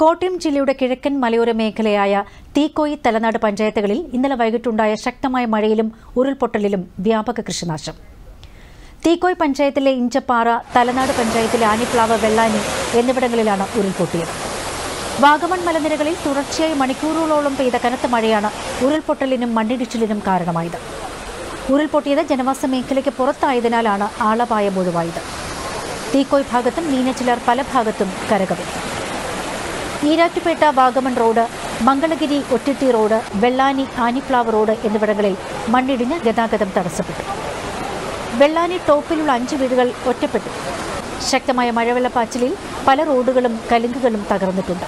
കോട്ടയം ജില്ലയുടെ കിഴക്കൻ മലയോര മേഖലയായ തീക്കോയി തലനാട് പഞ്ചായത്തുകളിൽ ഇന്നലെ വൈകിട്ടുണ്ടായ ശക്തമായ മഴയിലും ഉരുൾപൊട്ടലിലും വ്യാപക കൃഷിനാശം തീക്കോയ് പഞ്ചായത്തിലെ ഇഞ്ചപ്പാറ തലനാട് പഞ്ചായത്തിലെ ആനിപ്ലാവ് വെള്ളാനി എന്നിവിടങ്ങളിലാണ് ഉരുൾപൊട്ടിയത് വാഗമൺ മലനിരകളിൽ തുടർച്ചയായി മണിക്കൂറുകളോളം പെയ്ത കനത്ത മഴയാണ് ഉരുൾപൊട്ടലിനും മണ്ണിടിച്ചിലിനും കാരണമായത് ഉരുൾപൊട്ടിയത് ജനവാസ മേഖലയ്ക്ക് പുറത്തായതിനാലാണ് ആളപായം ഒഴിവായത് തീക്കോയ് ഭാഗത്തും മീനച്ചിലർ പല ഭാഗത്തും കരകവിഞ്ഞു Erattupetta Vagamon road Mangalagiri Ottitti road Vellani Aniplavu road എന്നിവിടങ്ങളിൽ മണ്ണിടിഞ്ഞ് ഗതാഗതം തടസ്സപ്പെട്ടു വെള്ളാനി ടോപ്പിലുള്ള അഞ്ച് വീടുകൾ ഒറ്റപ്പെട്ടു ശക്തമായ മഴവെള്ളപ്പാച്ചിലിൽ പല റോഡുകളും കലുങ്കുകളും തകർന്നിട്ടുണ്ട്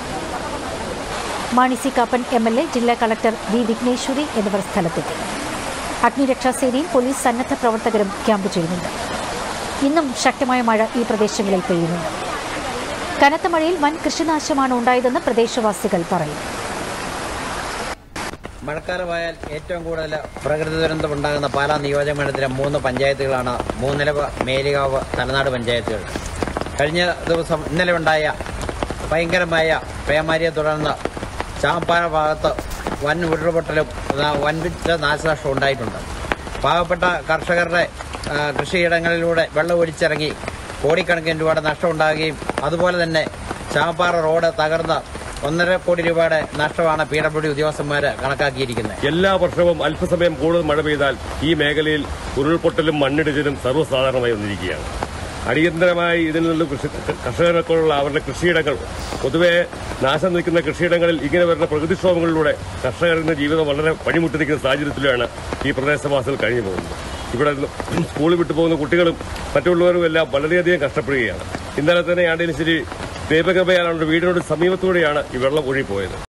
Mani C Kappan M L A ജില്ലാ കളക്ടർ വി വിഘ്നേശ്വരി എന്നിവർ സ്ഥലത്തെത്തി അഗ്നിരക്ഷാസേനയും പോലീസ് സന്നദ്ധ പ്രവർത്തകരും ക്യാമ്പ് ചെയ്യുന്നുണ്ട് ഇന്നും ശക്തമായ മഴ ഈ പ്രദേശങ്ങളിൽ പെയ്യുന്നുണ്ട് കനത്ത മഴയിൽ വൻ കൃഷിനാശമാണ് ഉണ്ടായതെന്ന് പ്രദേശവാസികൾ പറയുന്നു മഴക്കാലമായാൽ ഏറ്റവും കൂടുതൽ പ്രകൃതി ദുരന്തം ഉണ്ടാകുന്ന പാലാ നിയോജക മണ്ഡലത്തിലെ മൂന്ന് പഞ്ചായത്തുകളാണ് മൂന്നിലവ് മേലികാവ് തലനാട് പഞ്ചായത്തുകൾ കഴിഞ്ഞ ദിവസം ഇന്നലെ ഉണ്ടായ ഭയങ്കരമായ പേമാരിയെ തുടർന്ന് ചാമ്പാറ ഭാഗത്ത് വൻ ഉരുൾപൊട്ടലും നാ- വൻപിച്ച നാശനഷ്ടം ഉണ്ടായിട്ടുണ്ട് പാവപ്പെട്ട കർഷകരുടെ ആ, കൃഷിയിടങ്ങളിലൂടെ വെള്ളം ഒലിച്ചിറങ്ങി കോടിക്കണക്കിന് രൂപയുടെ നഷ്ടം ഉണ്ടാകുകയും അതുപോലെ തന്നെ ചാമ്പാറ റോഡ് തകർന്ന് ഒന്നര കോടി രൂപയുടെ നഷ്ടമാണ് പി ഡബ്ല്യു ഡി ഉദ്യോഗസ്ഥന്മാർ കണക്കാക്കിയിരിക്കുന്നത് എല്ലാ വർഷവും അല്പസമയം കൂടുതൽ മഴ പെയ്താൽ ഈ മേഖലയിൽ ഉരുൾപൊട്ടലും മണ്ണിടിച്ചിലും സർവ്വസാധാരണമായി വന്നിരിക്കുകയാണ് അടിയന്തരമായി ഇതിൽ നിന്ന് കൃഷി കർഷകർക്കുള്ള അവരുടെ കൃഷിയിടങ്ങൾ പൊതുവെ നാശം നിൽക്കുന്ന കൃഷിയിടങ്ങളിൽ ഇങ്ങനെ വരുന്ന പ്രകൃതിക്ഷോഭങ്ങളിലൂടെ കർഷകരുടെ ജീവിതം വളരെ പണിമുട്ടിരിക്കുന്ന സാഹചര്യത്തിലാണ് ഈ പ്രദേശവാസികൾ കഴിഞ്ഞു പോകുന്നത് ഇവിടെ സ്കൂളിൽ വിട്ടു പോകുന്ന കുട്ടികളും മറ്റുള്ളവരും എല്ലാം വളരെയധികം കഷ്ടപ്പെടുകയാണ് ഇന്നലെ തന്നെ ആണ്ടിന് ശരി ദീപകൃപയാളുടെ വീടിനോട് സമീപത്തൂടെയാണ് ഈ വെള്ളം ഒഴുകിപ്പോയത്